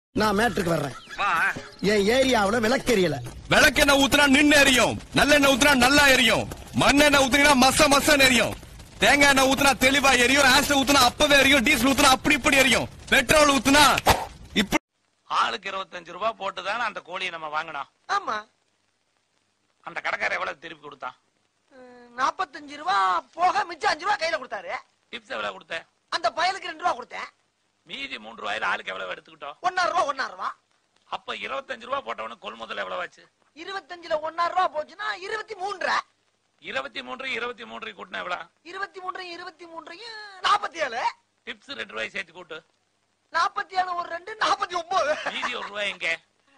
நான் மேட்ருக்கு வர்றேன் என் ஏரியாவுல விளக்கெரியல விளக்கெண்ணெய் ஊத்துனா நின்னு எரியும் நல்லெண்ணெய் ஊத்துனா நல்லா எரியும் மண்ணெண்ணெய் ஊத்துனா மச மசன்னு எரியும் தேங்காய் எண்ணெய் ஊத்துனா தெளிவா எரியும் ஆசிட் ஊத்துனா அப்பவே எரியும் டீசல் ஊத்துனா அப்படி இப்படி எரியும் பெட்ரோல் ஊத்துனா இப்படி ஆளுக்கு இருபத்தஞ்சு ரூபாய் போட்டு தானே அந்த கோழியை நம்ம வாங்கினோம் ஆமா அந்த கடைக்காரர் எவ்வளவு திருப்பி கொடுத்தான் நாப்பத்தஞ்சு ரூபா போக மிச்சம் அஞ்சு ரூபா கையில கொடுத்தாரு டிப்ஸ் எவ்வளவு கொடுத்த அந்த பயலுக்கு ரெண்டு ரூபா கொடுத்தேன் மீதி மூன்று ரூபாயில ஆளுக்கு எவ்வளவு எடுத்துக்கிட்டோம் ஒன்னாறு ரூபா ஒன்னாறு ரூபா அப்ப இருபத்தஞ்சு ரூபாய் போட்டவனுக்கு கொள்முதல் எவ்வளவு ஆச்சு இருபத்தஞ்சுல ஒன்னாறு ரூபா போச்சுன்னா இருபத்தி மூன்றரை இருபத்தி மூன்று இருபத்தி மூன்று கூட்டினா எவ்வளவு இருபத்தி மூன்றையும் இருபத்தி மூன்றையும் நாற்பத்தி ஏழு டிப்ஸ் ரெண்டு ரூபாய் சேர்த்து கூட்டு நாற்பத்தி ஏழு ஒரு ரெண்டு நாற்பத்தி ஒன்பது மீதி ஒரு ரூபாய் எங்க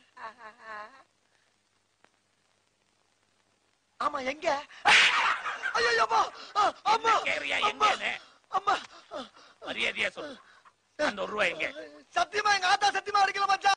ஆமா எங்க ஐயோ அம்மா அம்மா கேரியா அம்மா எங்கன்னு அம்மா மரியாதையா சொல்லு அந்த ஒரு ரூபாய் எங்க சத்தியமா எங்க ஆத்தா சத்தியமா அடிக்கல மச்சான்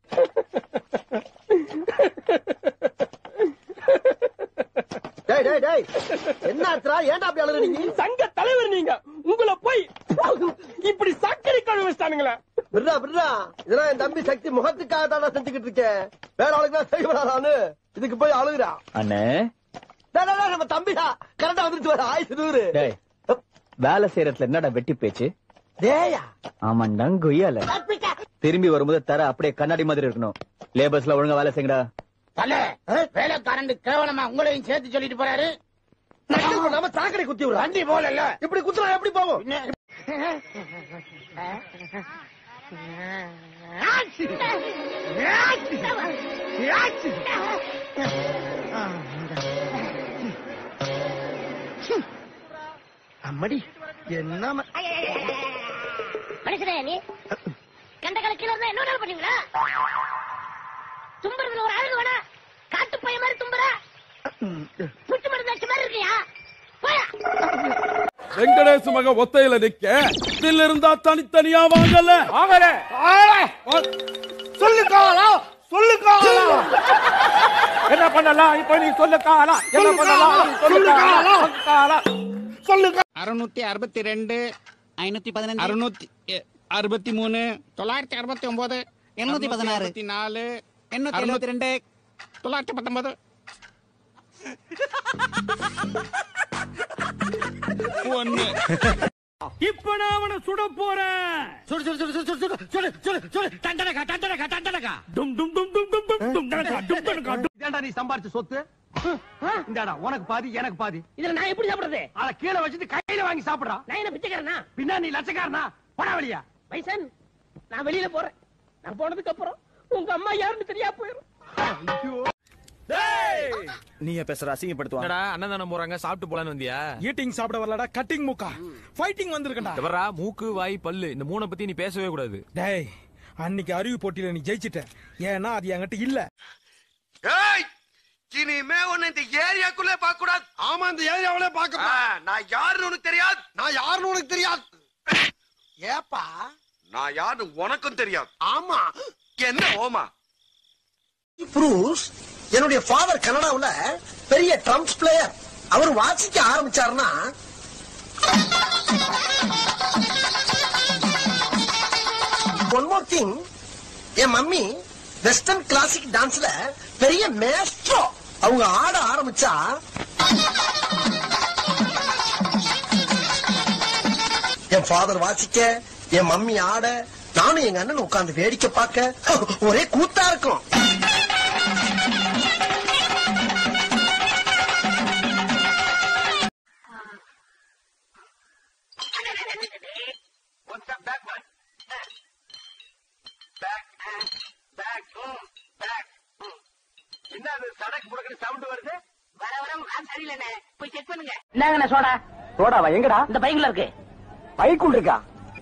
டேய் டேய் டேய் என்ன ஆச்சுடா ஏன்டா அப்படி அழுகுற நீ சங்க தலைவர் நீங்க உங்களை போய் இப்படி சக்கரை கழுவி வச்சிட்டானுங்களே விட்றா விட்றா இதெல்லாம் என் தம்பி சக்தி முகத்துக்காக தானே செஞ்சுக்கிட்டு இருக்கேன் வேற ஆளுக்கு தான் செய்யப்படாதான்னு இதுக்கு போய் அழுகுறா அண்ணே டேய், டேய், டேய், நம்ம தம்பிடா கரெக்டா வந்துருச்சு வர ஆயுசு நூறு டேய் வேலை செய்யறதுல என்னடா வெட்டி பேச்சு டேயா ஆமாண்டா கொய்யால திரும்பி வரும்போது தர அப்படியே கண்ணாடி மாதிரி இருக்கணும் லேபர்ஸ்ல ஒழுங்கா வேலை செய்யுங்கடா தல வேலைக்காரன் கேவலமா உங்களையும் சேர்த்து சொல்லிட்டு போறாரு நக்கல் பண்ணாம சாக்கடை குத்தி விடுறா வண்டி போல இப்படி குத்துறா எப்படி போவோம் அம்மடி என்ன ம- மனுஷனே நீ கண்ட கலக்கில இருந்தா என்ன வேணாலும் பண்ணுவீங்களா தும்புறதுல ஒரு அழகு வேணா காட்டு பைய மாதிரி தும்புற புட்டு மருந்து அடிச்ச மாதிரி இருக்கியா போயா வெங்கடேச மக ஒத்தையில நிக்க இதுல இருந்தா தனித்தனியா வாங்கல வாங்கல சொல்லு காலா சொல்லு காலா என்ன பண்ணலாம் இப்ப நீ சொல்லு காலா என்ன பண்ணலாம் சொல்லு காலா காலா சொல்லு அறுநூத்தி அறுபத்தி ரெண்டு ஐநூத்தி பதினஞ்சு அறுநூத்தி அறுபத்தி மூணு தொள்ளாயிரத்தி அறுபத்தி ஒன்பது எண்ணூத்தி பதினாறு நாலு எண்ணூத்தி எழுபத்தி ரெண்டு தொள்ளாயிரத்தி பத்தொன்பது ஒன்னு இப்ப நான் அவனை சுட போறேன் சுடு சுடு சுடு சுடு சுடு சுடு சுடு சுடு தண்டனக்கா தண்டனக்கா தண்டனக்கா டும் டும் டும் டும் டும் டும் டும் டனகா, டும் டனகா, டும். இதாண்டா நீ சம்பாரிச்ச சொத்து இந்தாடா உனக்கு பாதி எனக்கு பாதி இதுல நான் எப்படி சாப்பிடுறது அத கீழே வச்சுட்டு கையில வாங்கி சாப்பிடுறா நான் என்ன பிச்சைக்காரனா பின்னா நீ லட்சக்காரனா போடா வெளியா பைசன் நான் வெளியில போறேன் நான் போனதுக்கு அப்புறம் உங்க அம்மா யாருன்னு தெரியா போயிடும் நீ பேசுற அசிங்கப்படுத்துவாங்க அன்னதானம் போறாங்க சாப்பிட்டு போலான்னு வந்தியா ஈட்டிங் சாப்பிட வரலடா கட்டிங் மூக்கா ஃபைட்டிங் வந்திருக்கடா வர்றா மூக்கு வாய் பல்லு இந்த மூணை பத்தி நீ பேசவே கூடாது டேய் அன்னைக்கு அறிவு போட்டியில நீ ஜெயிச்சிட்ட ஏன்னா அது என்கிட்ட இல்ல ஏய் இனிமே உன்னை இந்த ஏரியாக்குள்ளே பார்க்க கூடாது ஆமா இந்த ஏரியாவிலே பாக்க நான் யாருன்னு உனக்கு தெரியாது நான் யாருன்னு உனக்கு தெரியாது ஏப்பா நான் யாருன்னு உனக்கும் தெரியாது ஆமா என்ன ஓமா ப்ரூஸ் என்னுடைய ஃபாதர் கனடாவுல பெரிய ட்ரம்ப்ஸ் பிளேயர் அவர் வாசிக்க ஆரம்பிச்சாருன்னா ஒன் மோர் திங் என் மம்மி வெஸ்டர்ன் கிளாசிக் டான்ஸ்ல பெரிய மேஸ்ட்ரோ அவங்க ஆட ஆரம்பிச்சா என் ஃபாதர் வாசிக்க என் மம்மி ஆட நானும் எங்க அண்ணன் உட்கார்ந்து வேடிக்கை பார்க்க ஒரே கூத்தா இருக்கும் வர வர கால் சரியில்லைண்ணே போய் செக் பண்ணுங்க என்னங்கண்ணே சோடா சோடாவா எங்கடா இந்த பைக்ல இருக்கு பைக்குள் இருக்கா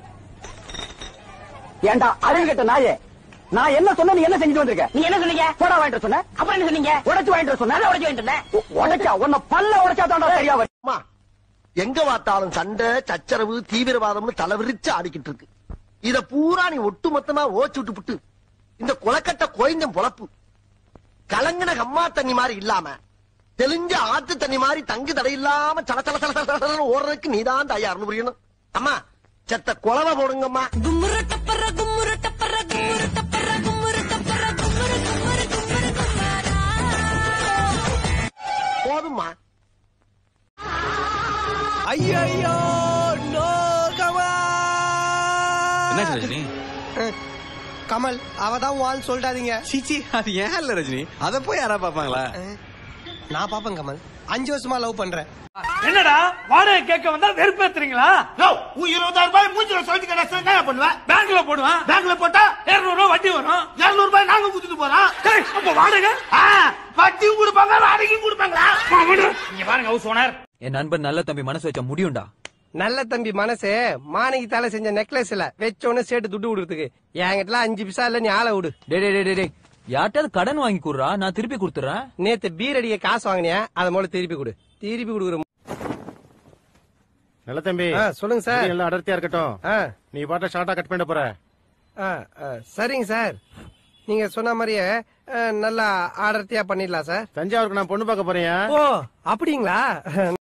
ஏண்டா அறிவு கட்ட நாயே நான் என்ன சொன்ன நீ என்ன செஞ்சுட்டு வந்திருக்க நீங்க என்ன சொன்னீங்க சோடா வாங்கிட்டு சொன்ன அப்புறம் என்ன சொன்னீங்க உடைச்சு வாங்கிட்டு சொன்ன நல்லா உடச்சு வாங்கிட்டு இருந்தேன் உ- உடைச்சா உன்னை பல்ல உடைச்சா தாண்டா சரியா வரும் அம்மா, எங்க பார்த்தாலும் சண்டை சச்சரவு தீவிரவாதம்னு தலைவிரிச்சு ஆடிக்கிட்டு இருக்கு இத பூரா நீ ஒட்டுமொத்தமா ஓச்சு விட்டு புட்டு இந்த குளக்கட்ட கோயந்தம் பொழப்பு கலங்கின கம்மா தண்ணி மாதிரி இல்லாம தெளிஞ்ச ஆத்து தண்ணி மாதிரி தங்கு தடை இல்லாம சல சல சல சல சலன்னு ஓடுறதுக்கு நீதான் தயார்னு புரியணும் அம்மா செத்த குழவை போடுங்கம்மா கும்முரு டப்பர கும்முரு டப்பர கும்முரு டப்பர ஐயோ நோ என்ன ரஜினி கமல் அவதான் வான்னு சொல்லிட்டாதீங்க சீச்சி அது ஏன் இல்ல ரஜினி அத போய் யாரா பாப்பாங்களா நான் பாப்பேன் கமல் அஞ்சு வருஷமா லவ் பண்றேன் என்னடா வாடகை கேட்க வந்தா வெறுப்பேத்துறீங்களா இருபதாயிரம் ரூபாய் மூஞ்சில சொல்லி கிடைச்சா என்ன பண்ணுவேன் பேங்க்ல போடுவேன் பேங்க்ல போட்டா இருநூறு ரூபாய் வட்டி வரும் இருநூறு ரூபாய் நாங்க குடுத்துட்டு போறோம் டேய், அப்ப வாடகை ஆ, வட்டியும் கொடுப்பாங்க வாடகையும் கொடுப்பாங்களா இங்க பாருங்க ஹவுஸ் ஓனர் என் நண்பன் நல்ல தம்பி மனசு வச்சா முடியும்டா நல்ல தம்பி மனசு மாணிக்கு தலை செஞ்ச நெக்லஸ் இல்ல வச்சோன்னு சேர்த்து துட்டு கொடுத்துக்கு என்கிட்ட அஞ்சு பிசா இல்ல நீ ஆளை விடு டே டே டே டே யார்ட்டாவது கடன் வாங்கி குடுறா நான் திருப்பி கொடுத்துறேன் நேத்து பீர் அடிக்க காசு வாங்கினியா அதை மூல திருப்பி கொடு திருப்பி கொடுக்குற நல்ல தம்பி ஆ, சொல்லுங்க சார் எல்லாம் அடர்த்தியா இருக்கட்டும் ஆ, நீ பாட்ட ஷார்ட்டா கட் பண்ண போற ஆ, ஆ, சரிங்க சார் நீங்க சொன்ன மாதிரியே ஆ, நல்லா ஆடர்த்தியா பண்ணிடலாம் சார் தஞ்சாவூருக்கு நான் பொண்ணு பார்க்க போறேன் ஓ அப்படிங்களா